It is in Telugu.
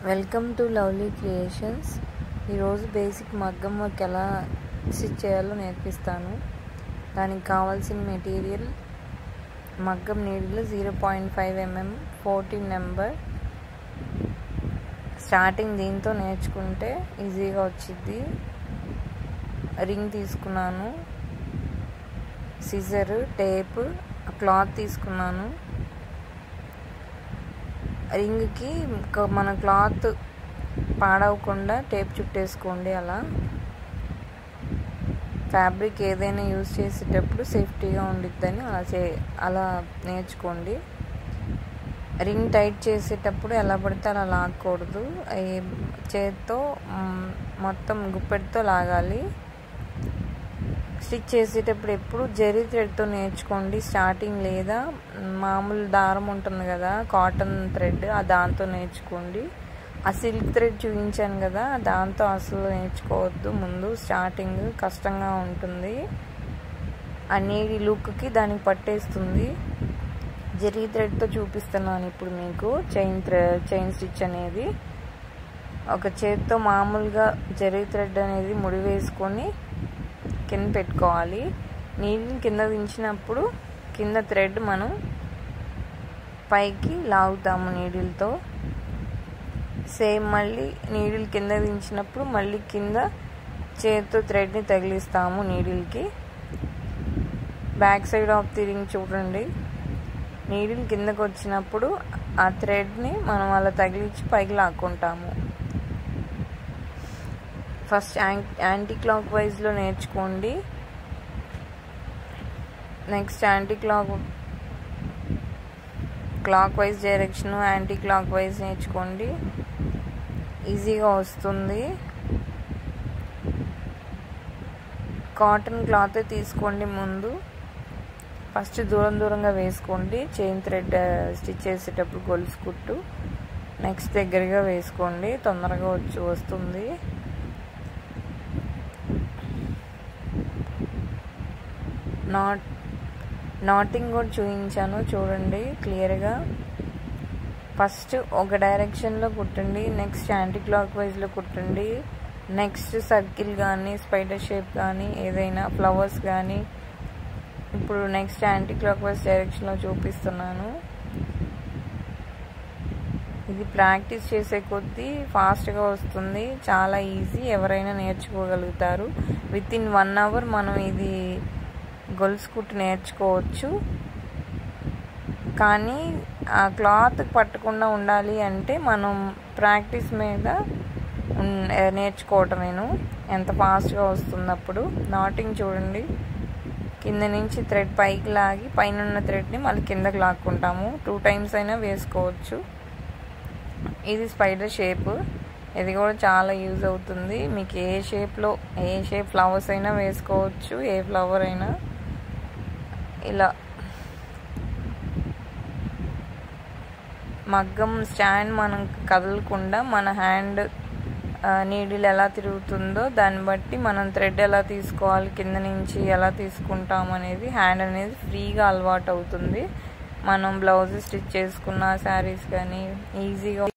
వెల్కమ్ టు లవ్లీ క్రియేషన్స్ ఈరోజు బేసిక్ మగ్గం వర్క్ ఎలా స్టిచ్ చేయాలో నేర్పిస్తాను దానికి కావాల్సిన మెటీరియల్ మగ్గం needle zero point five mm fourteen number starting దీంతో నేర్చుకుంటే ఈజీగా వచ్చింది రింగ్ తీసుకున్నాను సిజర్ టేప్ క్లాత్ తీసుకున్నాను రింగ్కి మన క్లాత్ పాడవకుండా టేప్ చుట్టేసుకోండి అలా ఫ్యాబ్రిక్ ఏదైనా యూజ్ చేసేటప్పుడు సేఫ్టీగా ఉండిద్దని అలా చే అలా నేర్చుకోండి రింగ్ టైట్ చేసేటప్పుడు ఎలా పడితే అలా లాగకూడదు చేత్తో మొత్తం గుప్పెడితో లాగాలి స్టిచ్ చేసేటప్పుడు ఎప్పుడు జరీ థ్రెడ్తో నేర్చుకోండి స్టార్టింగ్ లేదా మామూలు దారం ఉంటుంది కదా కాటన్ థ్రెడ్ ఆ దాంతో నేర్చుకోండి ఆ సిల్క్ థ్రెడ్ చూపించాను కదా దాంతో అసలు నేర్చుకోవద్దు ముందు స్టార్టింగ్ కష్టంగా ఉంటుంది అనేది లుక్కి దానికి పట్టేస్తుంది జరీ థ్రెడ్తో చూపిస్తున్నాను ఇప్పుడు మీకు చైన్ థ్రె చైన్ స్టిచ్ అనేది ఒక చేత్తో మామూలుగా జరీ థ్రెడ్ అనేది ముడి వేసుకొని కింద పెట్టుకోవాలి నీళ్ళని కింద దించినప్పుడు కింద థ్రెడ్ మనం పైకి లాగుతాము నీడిల్తో సేమ్ మళ్ళీ నీడిల్ కింద దించినప్పుడు మళ్ళీ కింద చేతితో థ్రెడ్ని తగిలిస్తాము నీడిల్కి back side of the ring చూడండి నీడిల్ కిందకు వచ్చినప్పుడు ఆ థ్రెడ్ని మనం అలా తగిలించి పైకి లాక్కుంటాము ఫస్ట్ యాంటీ క్లాక్ వైజ్లో నేర్చుకోండి next anti clock clockwise direction anticlockwise నేర్చుకోండి ఈజీగా వస్తుంది కాటన్ క్లాత్ తీసుకోండి ముందు ఫస్ట్ దూరం దూరంగా వేసుకోండి చైన్ థ్రెడ్ స్టిచ్ చేసేటప్పుడు గొలుసు కుట్టు నెక్స్ట్ దగ్గరగా వేసుకోండి తొందరగా వచ్చి వస్తుంది నాట్ నాటింగ్ కూడా చూపించాను చూడండి క్లియర్గా ఫస్ట్ ఒక డైరెక్షన్లో కుట్టండి నెక్స్ట్ యాంటీ క్లాక్ వైజ్లో కుట్టండి నెక్స్ట్ సర్కిల్ కానీ స్పైడర్ షేప్ కానీ ఏదైనా ఫ్లవర్స్ కానీ ఇప్పుడు నెక్స్ట్ యాంటీ క్లాక్ వైజ్ డైరెక్షన్లో చూపిస్తున్నాను ఇది ప్రాక్టీస్ చేసే కొద్దీ ఫాస్ట్గా వస్తుంది చాలా ఈజీ ఎవరైనా నేర్చుకోగలుగుతారు విత్ ఇన్ వన్ అవర్ మనం ఇది గొలుసు కుట్టు నేర్చుకోవచ్చు కానీ ఆ క్లాత్ పట్టకుండా ఉండాలి అంటే మనం ప్రాక్టీస్ మీద నేర్చుకోవటమేను ఎంత ఫాస్ట్గా వస్తుంది అప్పుడు నాటింగ్ చూడండి కింద నుంచి థ్రెడ్ పైకి లాగి పైన ఉన్న థ్రెడ్ని మళ్ళీ కిందకి లాక్కుంటాము టూ టైమ్స్ అయినా వేసుకోవచ్చు ఇది స్పైడర్ షేప్ ఇది కూడా చాలా యూజ్ అవుతుంది మీకు ఏ షేప్లో ఏ షేప్ ఫ్లవర్స్ అయినా వేసుకోవచ్చు ఏ ఫ్లవర్ అయినా ఇలా మగ్గం స్టాండ్ మనం కదలకుండా మన హ్యాండ్ నీడిల్ ఎలా తిరుగుతుందో దాన్ని బట్టి మనం థ్రెడ్ ఎలా తీసుకోవాలి కింద నుంచి ఎలా తీసుకుంటాం అనేది హ్యాండ్ అనేది ఫ్రీగా అలవాటు అవుతుంది మనం బ్లౌజ్ స్టిచ్ చేసుకున్న శారీస్ కానీ ఈజీగా